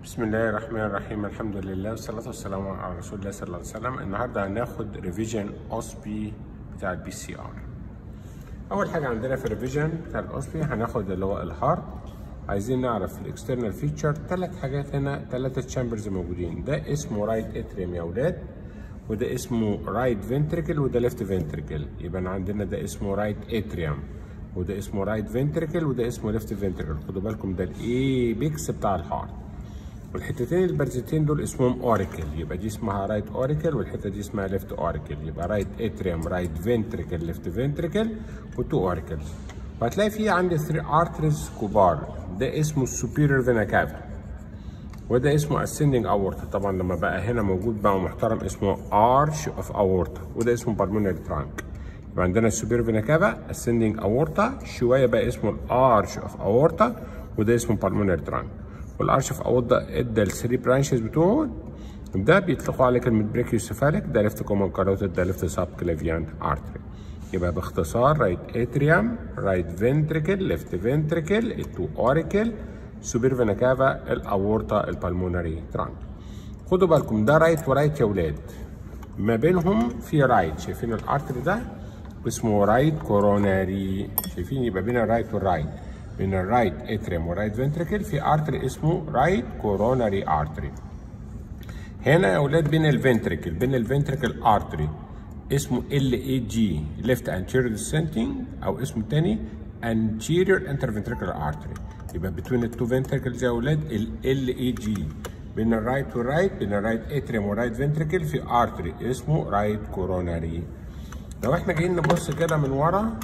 بسم الله الرحمن الرحيم الحمد لله والصلاة والسلام على رسول الله صلى الله عليه وسلم النهارده هناخد ريفيجن اوسبي بتاع البي سي ار أول حاجة عندنا في الريفيجن بتاع الاوسبي هناخد اللي هو الهارت عايزين نعرف الاكسترنال فيتشر ثلاث حاجات هنا ثلاثة تشامبرز موجودين ده اسمه رايت اتريم يا ولاد وده اسمه رايت فنتريكل وده ليفت فنتريكل يبقى عندنا ده اسمه رايت اتريوم وده اسمه رايت فنتريكل وده اسمه ليفت فنتريكل خدوا بالكم ده الاي بيكس بتاع الهارت والحتتين البارزتين دول اسمهم اوريكل يبقى دي اسمها رايت اوريكل والحته دي اسمها ليفت اوريكل يبقى رايت اتريوم رايت فنتريكل ليفت فنتريكل وتو اوريكلز وهتلاقي في عندي 3 ارتريز كبار ده اسمه السوبيريور فينا كافا وده اسمه ascending aorta طبعا لما بقى هنا موجود بقى محترم اسمه arch of aorta وده اسمه pulmonary trunk يبقى عندنا السوبير فينا كافا ascending aorta شويه بقى اسمه الارش اوف aorta وده اسمه pulmonary trunk والارش اوف aorta ادى الثري برانشز بتوعه ده بيطلقوا عليه كلمه بريكيوسيفاليك ده ليفت كومن كاروتيد ده ليفت سب كلافيان ارتري يبقى باختصار رايت اتريوم رايت فنتريكل ليفت فنتريكل التو اوريكل سوبر فينا كافا الاورطه البلمونري ترانك خدوا بالكم ده رايت ورايت يا ولاد ما بينهم في رايت شايفين الارتري ده اسمه رايت كوروناري شايفين يبقى بين الرايت والرايت بين الرايت اتريم والرايت فنتريكل في ارتري اسمه رايت كوروناري ارتري هنا يا ولاد بين الفنتريكل بين الفنتريكل ارتري اسمه ال اي جي ليفت انتيريور ديسنتنج او اسمه الثاني anterior interventricular artery يبقى بين التو فنتريكلز يا اولاد ال اي جي بين الرايت والرايت بين الرايت اتريم والرايت فنتريكل في ارتري اسمه رايت كوروناري لو احنا جايين نبص كده من ورا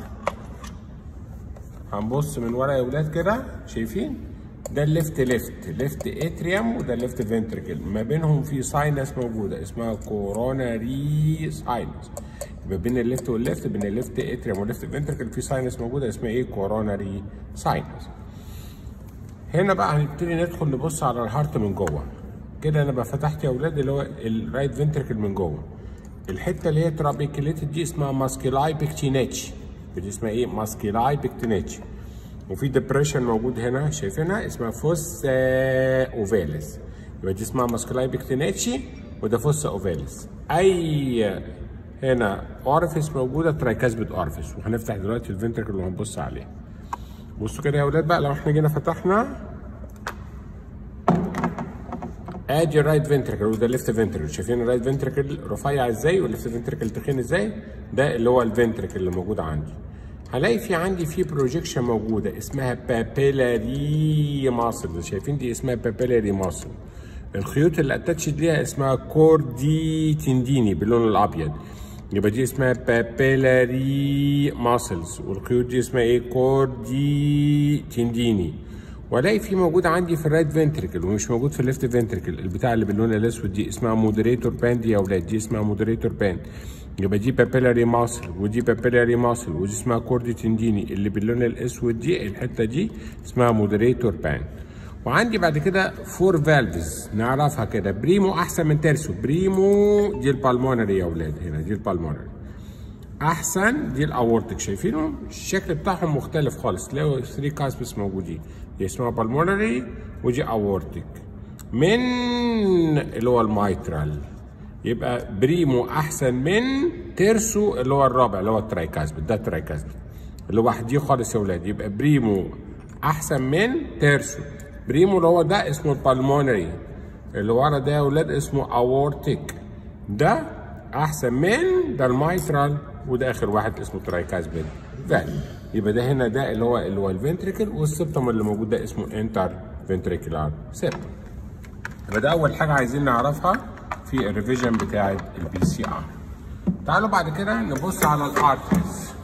هنبص من ورا يا اولاد كده شايفين ده الليفت ليفت ليفت اتريوم وده الليفت فنتريكل ما بينهم في ساينس موجوده اسمها كوروناري ساينس يبقى بين الليفت والليفت بين الليفت اتريوم والليفت فنتريكل في ساينس موجوده اسمها ايه كوروناري ساينس هنا بقى هنبتدي ندخل نبص على الهارت من جوه كده انا بقى فتحت يا اولاد اللي هو الرايت فنتريكل من جوه الحته اللي هي ترابيكليتد دي اسمها ماسكيلاي بيكتيناتش دي اسمها ايه ماسكيلاي بيكتيناتش وفي ديبريشن موجود هنا شايفينها اسمها فوس اوفاليس يبقى دي اسمها ماسكيلاي بيكتيناتشي وده فوس اوفاليس اي هنا اورفيس موجوده ترايكاسبيد اورفيس وهنفتح دلوقتي الفنتركل وهنبص عليه بصوا كده يا اولاد بقى لو احنا جينا فتحنا ادي الرايت فنتركل وده الليفت فنتركل شايفين الرايت فنتركل رفيع ازاي والليفت فنتركل تخين ازاي ده اللي هو الفنتركل اللي موجود عندي هلاقي في عندي في بروجيكشن موجوده اسمها بابيلاري ماسل شايفين دي اسمها بابيلاري ماسل الخيوط اللي اتاتشد ليها اسمها كوردي تنديني باللون الابيض يبقى دي اسمها بابيلاري ماسلز والخيوط دي اسمها ايه كوردي تنديني والاقي في موجود عندي في الرايت فنتريكل ومش موجود في الليفت فنتريكل البتاع اللي باللون الاسود دي اسمها مودريتور باند يا اولاد دي اسمها مودريتور باند يبقى دي بابيلاري ماسل ودي بابيلاري ماسل ودي اسمها كوردي تنديني اللي باللون الاسود دي الحته دي اسمها مودريتور باند وعندي بعد كده فور فالفز نعرفها كده بريمو احسن من تيرسو بريمو دي البالمونري يا اولاد هنا دي البالمونري احسن دي الاورتك شايفينهم الشكل بتاعهم مختلف خالص تلاقوا 3 كاسبس موجودين دي اسمها بالمونري ودي اورتك من اللي هو المايترال يبقى بريمو احسن من تيرسو اللي هو الرابع اللي هو الترايكاسبت ده الترايكاسبت اللي لوحديه خالص يا اولاد يبقى بريمو احسن من تيرسو بريمو اللي هو ده اسمه البالمونري اللي ورا ده يا اولاد اسمه اورتيك ده احسن من ده المايترال وده اخر واحد اسمه ترايكاسبيد فالي يبقى ده هنا ده اللي هو اللي هو الفنتريكل والسبتم اللي موجود ده اسمه انتر فنتريكولار سبتم يبقى ده اول حاجه عايزين نعرفها في الريفيجن بتاعه البي سي ار تعالوا بعد كده نبص على الارتريز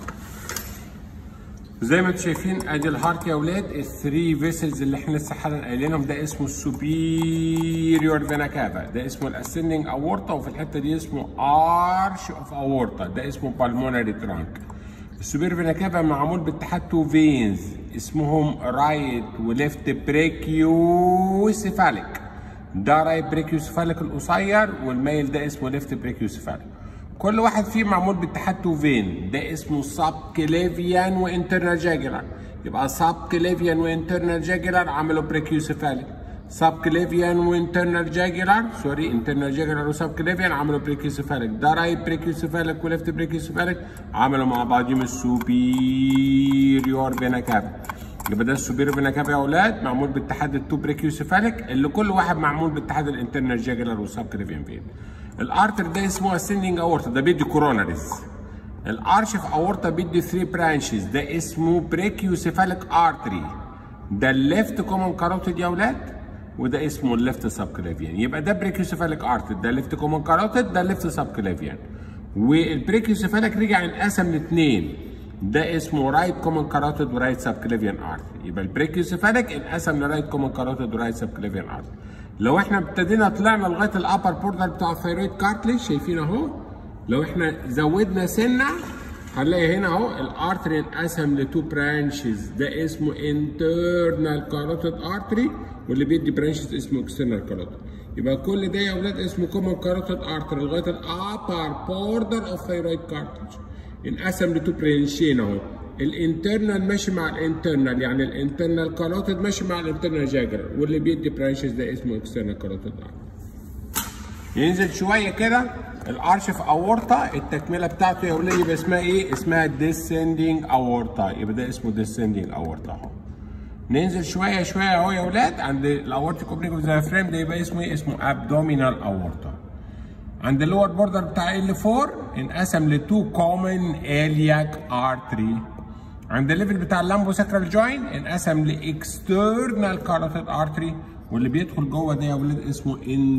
زي ما انتم شايفين ادي الهارت يا اولاد الثري فيسلز اللي احنا لسه حالا قايلينهم ده اسمه السوبيريور فينا كافا ده اسمه الاسندنج اورتا وفي الحته دي اسمه ارش اوف اورتا ده اسمه بالمونري ترانك السوبير فينا كافا معمول باتحاد تو فينز اسمهم رايت وليفت بريكيوسيفاليك ده رايت بريكيوسيفاليك القصير والميل ده اسمه ليفت بريكيوسيفاليك كل واحد فيه معمول باتحاد تو فين ده اسمه سب كليفيان وانترنال جاجلر يبقى سب كليفيان وانترنال جاجلر عملوا بريكيوسيفاليك سب كليفيان وانترنال جاجلر سوري انترنال جاجلر وسب كليفيان عملوا بريكيوسيفاليك ده رايت بريكيوسيفاليك وليفت بريكيوسيفاليك عملوا مع بعضهم السوبيريور فينا كافا يبقى ده السوبيريور فينا كافا يا اولاد معمول باتحاد التو بريكيوسيفاليك اللي كل واحد معمول باتحاد الانترنال جاجلر والسب كليفيان فين الارتر ده اسمه اسندنج اورتا ده بيدي كوروناريز الارش في اورتا بيدي 3 برانشز ده اسمه بريكيوسيفاليك ارتري ده الليفت كومن كاروتيد يا اولاد وده اسمه الليفت سب كليفيان يبقى ده بريكيوسيفاليك ارتري ده ليفت كومن كاروتيد ده الليفت سب كليفيان والبريكيوسيفاليك رجع انقسم لاثنين ده اسمه رايت كومن كاروتيد ورايت سب كليفيان ارتري يبقى البريكيوسيفاليك انقسم لرايت كومن كاروتيد ورايت سب كليفيان ارتري لو احنا ابتدينا طلعنا لغايه الابر بوردر بتاع الثيرويد كارتليج شايفين اهو لو احنا زودنا سنه هنلاقي هنا اهو الارتري انقسم لتو برانشز ده اسمه انترنال كاروتيد ارتري واللي بيدي برانشز اسمه اكسترنال كاروتيد يبقى كل ده يا اولاد اسمه كومن كاروتيد ارتري لغايه الابر بوردر اوف ثيرويد كارتليج انقسم لتو برانشين اهو الانترنال ماشي مع الانترنال يعني الانترنال كاروتيد ماشي مع الانترنال جاجر واللي بيدي برانشز ده اسمه اكسترنال كاروتيد ارتري ينزل شويه كده الارش في اورطه التكمله بتاعته يا ولاد يبقى اسمها ايه؟ اسمها ديسندنج اورطه يبقى ده اسمه ديسندنج اورطه اهو. ننزل شويه شويه اهو يا ولاد عند الاورتيك اوبننج اوف ذا فريم ده يبقى اسمه ايه؟ اسمه ابدومينال اورطه. عند اللور بوردر بتاع ال 4 انقسم لتو كومن الياك ارتري. عند الليفل بتاع اللامبو ساكرال جوين انقسم لاكسترنال كاروتيد ارتري واللي بيدخل جوه ده يا ولاد اسمه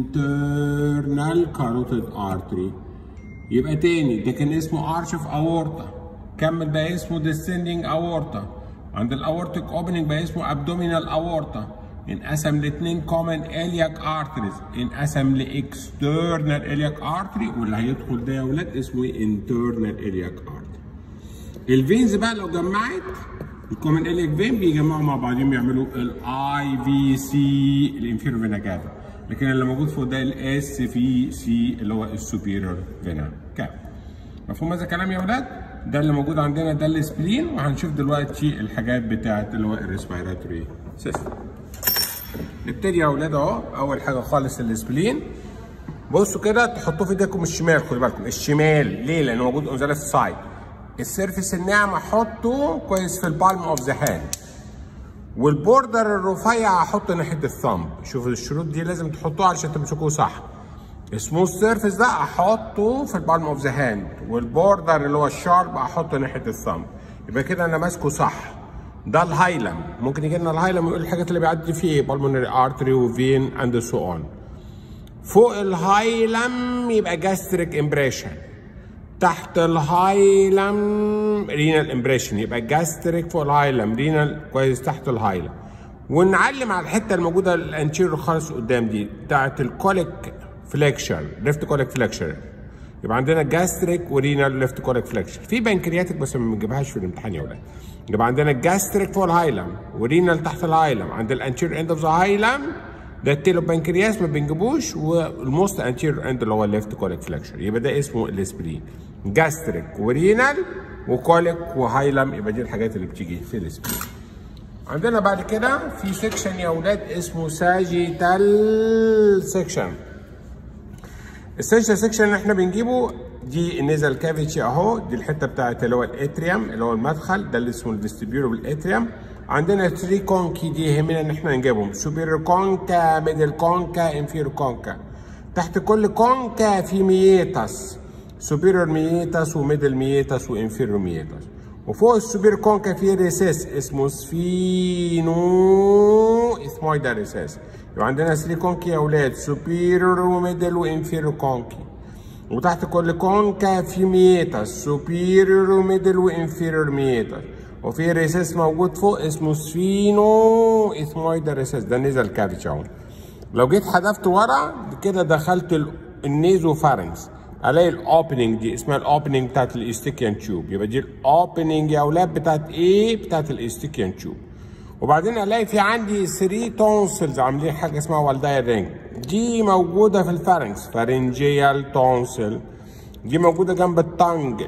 internal carotid artery يبقى تاني ده كان اسمه arch of aorta كمل بقى اسمه descending aorta عند الاورتيك اوبننج بقى اسمه abdominal aorta انقسم لاتنين common iliac arteries انقسم لاكسترنال iliac artery واللي هيدخل ده يا ولاد اسمه internal iliac artery الفينز بقى لو جمعت الكومن اليك فين بيجمعوا مع بعضهم يعملوا الاي في سي الانفيرو فينا كافا لكن اللي موجود فوق ده الاس في سي اللي هو السوبيريور فينا كافا مفهوم هذا الكلام يا اولاد ده اللي موجود عندنا ده السبلين وهنشوف دلوقتي الحاجات بتاعت اللي هو الريسبيراتوري سيستم نبتدي يا اولاد اهو اول حاجه خالص السبلين بصوا كده تحطوه في ايديكم الشمال خدوا بالكم الشمال ليه لانه موجود اون ذا ليفت سايد السيرفيس الناعم احطه كويس في البالم اوف ذا هاند والبوردر الرفيع احطه ناحيه الثumb شوفوا الشروط دي لازم تحطوها علشان تمسكوه صح السموث سيرفيس ده احطه في البالم اوف ذا هاند والبوردر اللي هو الشارب احطه ناحيه الثumb يبقى كده انا ماسكه صح ده الهايلم ممكن يجي لنا الهايلم ويقول الحاجات اللي بيعدي فيه ايه بالمونري ارتري وفين اند سو اون فوق الهايلم يبقى جاستريك امبريشن تحت الهايلم رينال امبريشن يبقى جاستريك فوق الهايلم رينال كويس تحت الهايلم ونعلم على الحته الموجوده الانتيريور خالص قدام دي بتاعت الكوليك فليكشر ليفت كوليك فليكشر يبقى عندنا جاستريك ورينال ليفت كوليك فليكشر في بنكرياتيك بس ما بنجيبهاش في الامتحان يا ولاد يبقى عندنا جاستريك فوق الهايلم ورينال تحت الهايلم عند الانتيريور اند اوف ذا هايلم ده التيلو بنكرياس ما بنجيبوش والموست انتيريور اند اللي هو الليفت كوليك فليكشر يبقى ده اسمه الاسبرين جاستريك ورينال وكوليك وهايلم يبقى دي الحاجات اللي بتيجي في الاسبرين عندنا بعد كده في سيكشن يا اولاد اسمه ساجيتال سيكشن الساجيتال سيكشن اللي احنا بنجيبه دي النيزل كافيتي اهو دي الحته بتاعت اللي هو الاتريوم اللي هو المدخل ده اللي اسمه الفيستيبيول اتريوم عندنا 3 كونكي دي يهمنا ان احنا نجيبهم سوبيريور كونكا ميدل كونكا انفيريور كونكا تحت كل كونكا في ميتاس سوبيريور ميتاس وميدل ميتاس وانفيريور ميتاس وفوق السوبيريور كونكا في ريسيس اسمه سفينو اثمويدا ريسيس يبقى عندنا 3 كونكي يا اولاد سوبيريور وميدل وانفيريور كونكي وتحت كل كونكا في ميتاس سوبيريور وميدل وانفيريور ميتاس وفي ريسيس موجود فوق اسمه سفينو اثمويدا ريسيس ده نزل كافيتش اهو لو جيت حذفت ورا كده دخلت النيزو فارنكس الاقي الاوبننج دي اسمها الاوبننج بتاعت الاستيكيان تيوب يبقى دي الاوبننج يا اولاد بتاعت ايه بتاعت الاستيكيان تيوب وبعدين الاقي في عندي 3 تونسلز عاملين حاجه اسمها والداير رينج دي موجوده في الفارنكس فارنجيال تونسل دي موجوده جنب التانج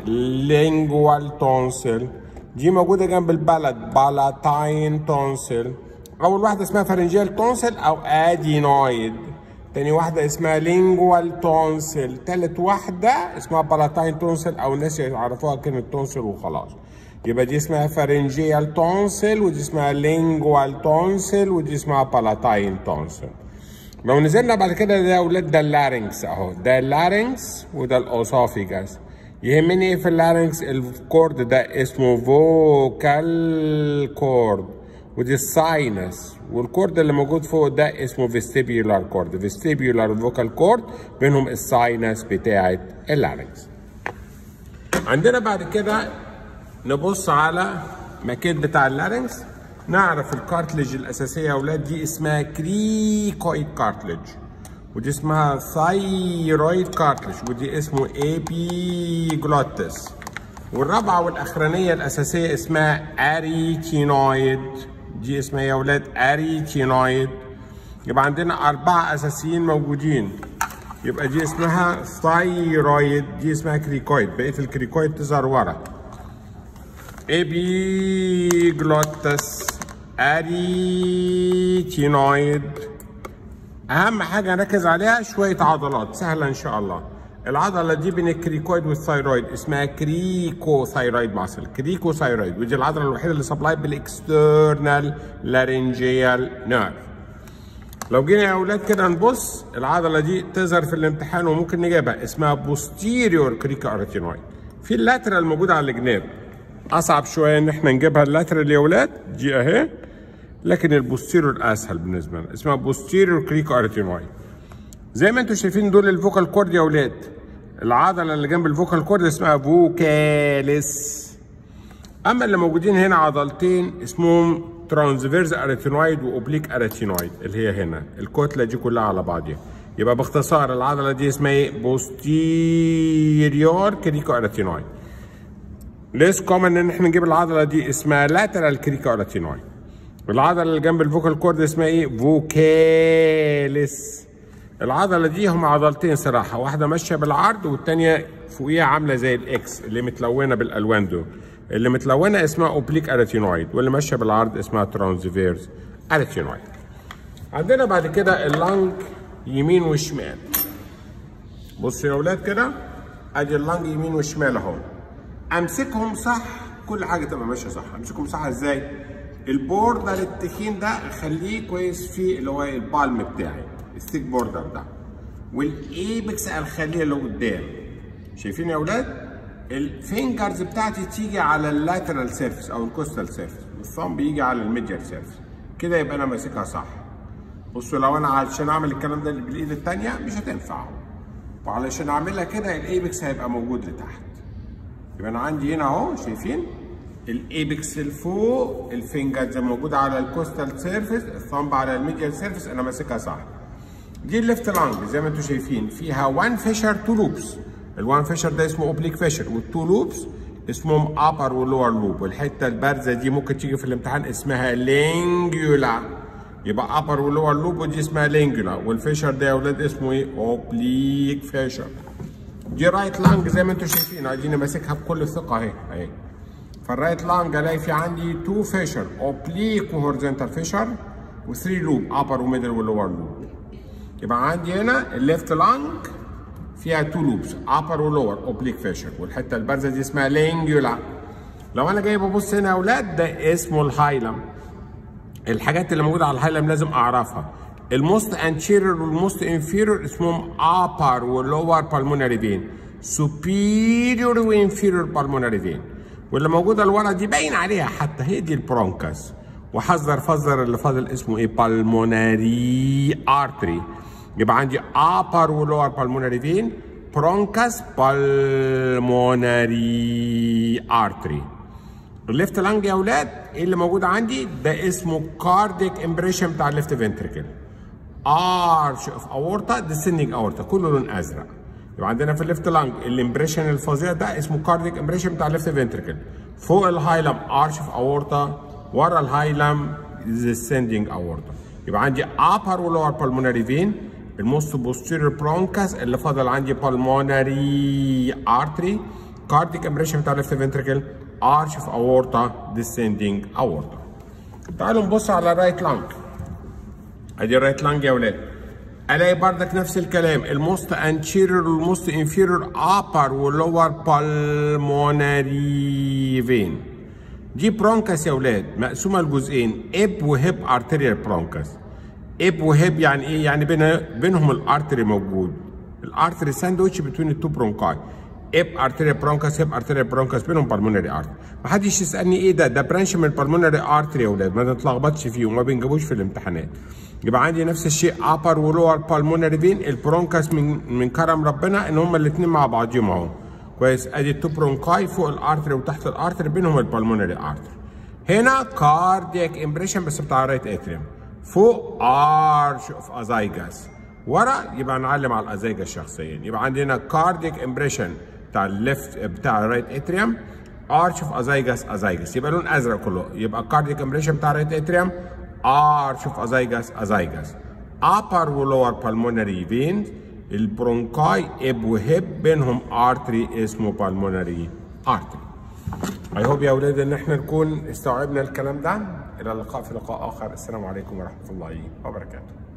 لينجوال تونسل دي موجوده جنب البلد بالاتاين تونسل اول واحده اسمها فارنجيال تونسل او ادينويد تاني واحدة اسمها لينجوال تونسل تالت واحدة اسمها بالاتاين تونسل او الناس يعرفوها كلمة تونسل وخلاص يبقى دي اسمها فارنجيال تونسل ودي اسمها لينجوال تونسل ودي اسمها بالاتاين تونسل لو نزلنا بعد كده ده يا اولاد ده اللارynx اهو ده اللارynx وده الاوسوفيجاس يهمني ايه في اللارynx الكورد ده اسمه فوكال كورد ودي الساينس والكورد اللي موجود فوق ده اسمه فيستيبيولار كورد فيستيبيولار فوكال كورد بينهم الساينس بتاعه اللارynx عندنا بعد كده نبص على ماكيت بتاع اللارynx نعرف الكارتلج الاساسيه يا اولاد دي اسمها كريكويد كارتلج ودي اسمها ثايرويد كارتلج ودي اسمه اي بي جلوتس والرابعه والاخرانيه الاساسيه اسمها اريتينويد دي اسمها يا اولاد اريتينويد يبقى عندنا اربعه اساسيين موجودين يبقى دي اسمها ثايرويد دي اسمها كريكويد بقيه الكريكويد تظهر ورا ابيجلوتس اريتينويد اهم حاجه نركز عليها شويه عضلات سهله ان شاء الله العضله دي بين الكريكويد والثايرويد اسمها كريكو ثايرويد ماسل كريكو ثايرويد ودي العضله الوحيده اللي سبلاي بالاكسترنال لارنجيال نيرف لو جينا يا اولاد كده نبص العضله دي تظهر في الامتحان وممكن نجيبها اسمها بوستيريور كريكو اريتينويد في اللاترال موجوده على الجناب اصعب شويه ان احنا نجيبها اللاترال يا اولاد دي اهي لكن البوستيريور اسهل بالنسبه لنا اسمها بوستيريور كريكو اريتينويد زي ما انتم شايفين دول الفوكال كورد يا اولاد العضله اللي جنب الفوكال كورد اسمها فوكاليس اما اللي موجودين هنا عضلتين اسمهم ترانسفيرز اريتينويد واوبليك اريتينويد اللي هي هنا الكتله دي كلها على بعضها يبقى باختصار العضله دي اسمها ايه بوستيريور كريكو اريتينويد ليس كومن ان احنا نجيب العضله دي اسمها لاترال كريكو اريتينويد العضله اللي جنب الفوكال كورد اسمها ايه فوكاليس العضله دي هم عضلتين صراحه واحده ماشيه بالعرض والثانيه فوقيها عامله زي الاكس اللي متلونه بالالوان دول اللي متلونه اسمها اوبليك اريتينويد واللي ماشيه بالعرض اسمها ترانسفيرز اريتينويد عندنا بعد كده اللنج يمين وشمال بصوا يا اولاد كده ادي اللنج يمين وشمال اهو امسكهم صح كل حاجه تبقى ماشيه صح امسكهم صح ازاي البوردر التخين ده خليه كويس في اللي هو البالم بتاعي الستيك بوردر ده والايبكس الخليه اللي قدام شايفين يا اولاد الفينجرز بتاعتي تيجي على اللاترال سيرفيس او الكوستال سيرفيس والثumb بيجي على الميديال سيرفيس كده يبقى انا ماسكها صح بصوا لو انا علشان اعمل الكلام ده بالايد الثانيه مش هتنفع وعلشان اعملها كده الايبكس هيبقى موجود لتحت يبقى انا عندي هنا اهو شايفين الايبكس لفوق الفينجرز موجوده على الكوستال سيرفيس الثumb على الميديال سيرفيس انا ماسكها صح دي الليفت لانج زي ما انتم شايفين فيها 1 فيشر 2 لوبس ال1 فيشر ده اسمه اوبليك فيشر وال2 لوبس اسمهم ابر ولور لوب والحته البارزه دي ممكن تيجي في الامتحان اسمها لينجولا يبقى ابر ولور لوب ودي اسمها لينجولا والفيشر ده يا اولاد اسمه ايه اوبليك فيشر دي رايت لانج زي ما انتم شايفين اديني ماسكها بكل ثقه اهي اهي فالرايت لانج الاقي في عندي 2 فيشر اوبليك وهورزنتال فيشر و3 لوب ابر وميدل ولور لوب يبقى عندي هنا الليفت لانج فيها 2 لوبس ابر ولور اوبليك فيشر والحته البارزه دي اسمها لينجولا لو انا جاي ببص هنا يا اولاد ده اسمه الهايلم الحاجات اللي موجوده على الهايلم لازم اعرفها الموست انتيريور والموست انفيريور اسمهم ابر ولور بالمونري فين سوبيريور وانفيريور بالمونري فين واللي موجوده لورا دي باين عليها حتى هي دي البرونكاس وحذر فذر اللي فاضل اسمه ايه بالمونري ارتري يبقى عندي upper ولور بالمونري فين برونكاس بالمونري ارتري الليفت لانج يا اولاد ايه اللي موجود عندي ده اسمه كارديك امبريشن بتاع الليفت فنتركل ارش اوف اورتا ديسندنج اورتا كله لون ازرق يبقى عندنا في الليفت لانج الامبريشن الفظيع ده اسمه كارديك امبريشن بتاع الليفت فنتركل فوق الهايلم ارش اوف اورتا ورا الهايلم ديسندنج اورتا يبقى عندي upper ولور بالمونري فين الموست بوستيريور برونكاس اللي فاضل عندي بالمونري ارتري كارديك امبريشن بتاع الليفت فنتركل ارش اوف اورتا ديسندنج اورتا تعالوا نبص على الرايت لانج ادي الرايت لانج يا ولاد الاقي بردك نفس الكلام الموست انتيريور والموست انفيريور ابر واللور بالمونري فين دي برونكاس يا ولاد مقسومه لجزئين اب وهيب ارتريال برونكاس اب وهيب يعني ايه يعني بين بينهم الارتري موجود الارتري ساندويتش بين التو برونكاي اب ارتريال برونكاس هيب ارتريال برونكاس بينهم بالمونري ارتري ما حدش يسالني ايه ده ده برانش من البالمونري ارتري يا ولاد ما تتلخبطش فيه وما بنجيبوش في الامتحانات يبقى عندي نفس الشيء ابر ولور بالمونري فين البرونكاس من من كرم ربنا ان هما الاثنين مع بعضهم اهو كويس ادي التو برونكاي فوق الارتري وتحت الارتري بينهم البالمونري ارتري هنا كاردياك امبريشن بس بتاع الرايت اتريوم فوق ارش اوف ازايجاس ورا يبقى نعلم على الازايجاس شخصيا يبقى عندنا كاردياك امبريشن بتاع الليفت بتاع الرايت اتريوم ارش اوف ازايجاس ازايجاس يبقى لون ازرق كله يبقى كاردياك امبريشن بتاع الرايت اتريوم ارش اوف ازايجاس ازايجاس upper ولور pulmonary veins البرونكاي اب وهيب بينهم ارتري اسمه pulmonary artery اي هوب يا اولاد ان احنا نكون استوعبنا الكلام ده الى اللقاء في لقاء اخر السلام عليكم ورحمه الله وبركاته